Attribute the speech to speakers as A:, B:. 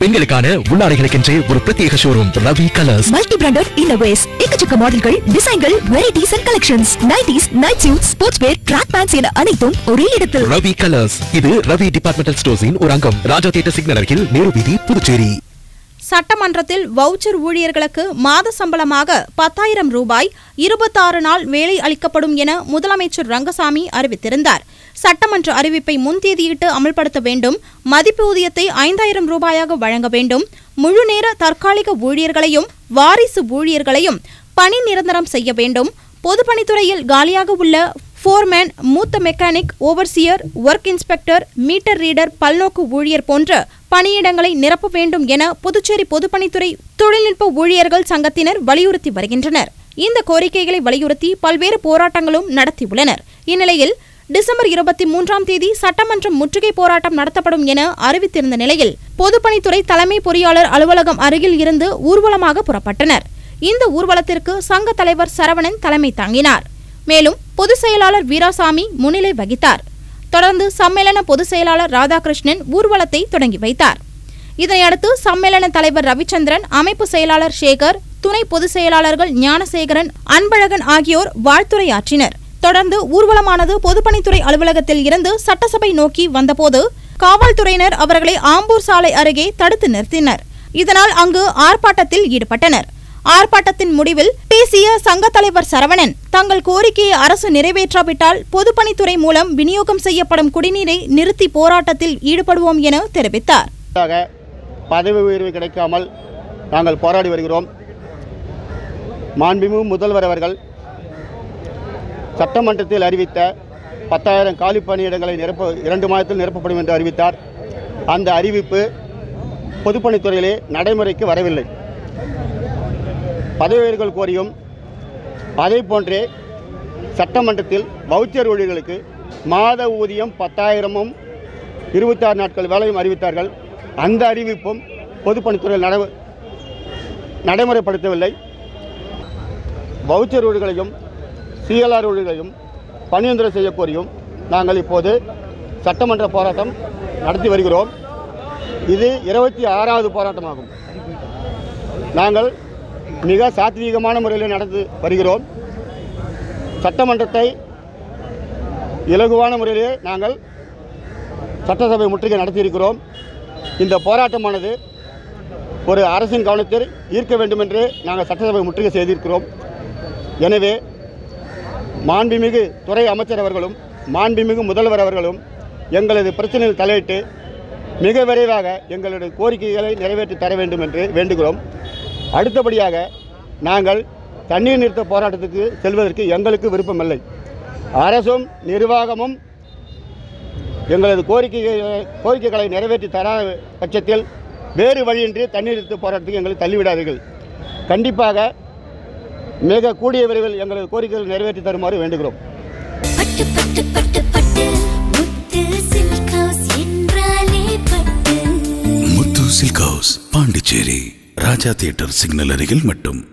A: பெண்களுக்கான உள்ளாடைகளுக்கென்றே ஒரு பிரத்யேக showroom Ravi colours
B: multi branded innerwears எக்கச்சக்க மாடல்கள் டிசைன்கள் varieties and collections nighties night suit sports wear track pants என அனைத்தும் ஒரே இடத்தில்
A: ரவி கலர்ஸ் இது ரவி டிபார்ட்மெண்டல் ஸ்டோர்ஸின் ஒரு அங்கம் ராஜா தியேட்டர் சிக்னல் அருகில் நேரு வீதி புதுச்சேரி
C: சட்டமன்றத்தில் வவுச்சர் ஊழியர்களுக்கு மாத சம்பளமாக பத்தாயிரம் ரூபாய் இருபத்தாறு நாள் வேலை அளிக்கப்படும் என முதலமைச்சர் ரங்கசாமி அறிவித்திருந்தார் சட்டமன்ற அறிவிப்பை முன்தேதியிட்டு அமல்படுத்த வேண்டும் மதிப்பூதியத்தை ஐந்தாயிரம் ரூபாயாக வழங்க வேண்டும் முழுநேர தற்காலிக ஊழியர்களையும் வாரிசு ஊழியர்களையும் பணி நிரந்தரம் செய்ய வேண்டும் பொதுப்பணித்துறையில் காலியாக உள்ள ஃபோர்மேன் மூத்த mechanic overseer work inspector meter reader பல்நோக்கு ஊழியர் போன்ற பணியிடங்களை நிரப்ப வேண்டும் என புதுச்சேரி பொதுப்பணித்துறை தொழில்நுட்ப ஊழியர்கள் சங்கத்தினர் வலியுறுத்தி வருகின்றனர் இந்த கோரிக்கைகளை வலியுறுத்தி பல்வேறு போராட்டங்களும் நடத்தியுள்ளனர் இந்நிலையில் டிசம்பர் இருபத்தி மூன்றாம் தேதி சட்டமன்றம் முற்றுகை போராட்டம் நடத்தப்படும் என அறிவித்திருந்த நிலையில் பொதுப்பணித்துறை தலைமை பொறியாளர் அலுவலகம் அருகில் இருந்து ஊர்வலமாக புறப்பட்டனர் இந்த ஊர்வலத்திற்கு சங்க தலைவர் சரவணன் தலைமை தாங்கினார் மேலும் பொதுச் செயலாளர் வீராசாமி முன்னிலை வகித்தார் தொடர்ந்து சம்மேளன பொதுச் செயலாளர் ராதாகிருஷ்ணன் ஊர்வலத்தை தொடங்கி வைத்தார் இதனையடுத்து சம்மேளன தலைவர் ரவிச்சந்திரன் அமைப்பு செயலாளர் சேகர் துணை பொதுச் செயலாளர்கள் ஞானசேகரன் அன்பழகன் ஆகியோர் வாழ்த்துரையாற்றினர் தொடர்ந்து ஊர்வலமானது பொதுப்பணித்துறை அலுவலகத்தில் இருந்து சட்டசபை நோக்கி வந்தபோது காவல்துறையினர் அவர்களை ஆம்பூர் சாலை அருகே தடுத்து நிறுத்தினர் இதனால் அங்கு ஆர்ப்பாட்டத்தில் ஈடுபட்டனர் ஆர்ப்பாட்டத்தின் முடிவில் பேசிய சங்க தலைவர் சரவணன் தங்கள் கோரிக்கையை அரசு நிறைவேற்றாவிட்டால் பொதுப்பணித்துறை மூலம் விநியோகம் செய்யப்படும் குடிநீரை நிறுத்தி போராட்டத்தில் ஈடுபடுவோம் என தெரிவித்தார்
D: ஆக பதவி உயர்வு கிடைக்காமல் நாங்கள் போராடி வருகிறோம் மாண்புமிகு முதல்வர் அவர்கள் சட்டமன்றத்தில் அறிவித்த பத்தாயிரம் காலி பணியிடங்களை நிரப்ப இரண்டு மாதத்தில் நிரப்பப்படும் என்று அறிவித்தார் அந்த அறிவிப்பு பொதுப்பணித்துறையிலே நடைமுறைக்கு வரவில்லை பதவி உயர்வுகள் கோரியும் அதே போன்றே சட்டமன்றத்தில் வவுச்சர் ஊழியர்களுக்கு மாத ஊதியம் பத்தாயிரமும் இருபத்தாறு நாட்கள் வேலையும் அறிவித்தார்கள் அந்த அறிவிப்பும் பொதுப்பணித்துறையில் நட நடைமுறைப்படுத்தவில்லை வவுச்சர் ஊழியர்களையும் சிஎல்ஆர் ஊழியர்களையும் பணியந்திரம் செய்ய கோரியும் நாங்கள் இப்போது சட்டமன்ற போராட்டம் நடத்தி வருகிறோம் இது இருபத்தி ஆறாவது போராட்டமாகும் நாங்கள் மிக சாத்வீகமான முறையில் நடந்து வருகிறோம் சட்டமன்றத்தை இலகுவான முறையிலே நாங்கள் சட்டசபை முற்றுகை நடத்தியிருக்கிறோம் இந்த போராட்டமானது ஒரு அரசின் கவனத்தில் ஈர்க்க வேண்டும் என்று நாங்கள் சட்டசபை முற்றுகை செய்திருக்கிறோம் எனவே மாண்புமிகு துறை அமைச்சர் அவர்களும் மாண்புமிகு முதல்வர் அவர்களும் எங்களது பிரச்சனையில் தலையிட்டு மிக விரைவாக எங்களுடைய கோரிக்கைகளை நிறைவேற்றி தர வேண்டும் என்று வேண்டுகிறோம் அடுத்தபடியாக நாங்கள் தண்ணீர் நிறுத்த போராட்டத்துக்கு செல்வதற்கு எங்களுக்கு விருப்பமில்லை அரசும் நிர்வாகமும் எங்களது கோரிக்கைகளை கோரிக்கைகளை நிறைவேற்றி தராத பட்சத்தில் வேறு வழியின்றி தண்ணீர் நிறுத்த போராட்டத்துக்கு எங்களை தள்ளிவிடாதீர்கள் கண்டிப்பாக மிக கூடிய விரைவில் எங்களது கோரிக்கைகளை நிறைவேற்றி தருமாறு வேண்டுகிறோம்
E: பட்டு பட்டு பட்டு பட்டு முத்து சில்க் ஹவுஸ் என்றாலே பட்டு
F: முத்து silk house Pondicherry Raja theatre signal அருகில் மட்டும்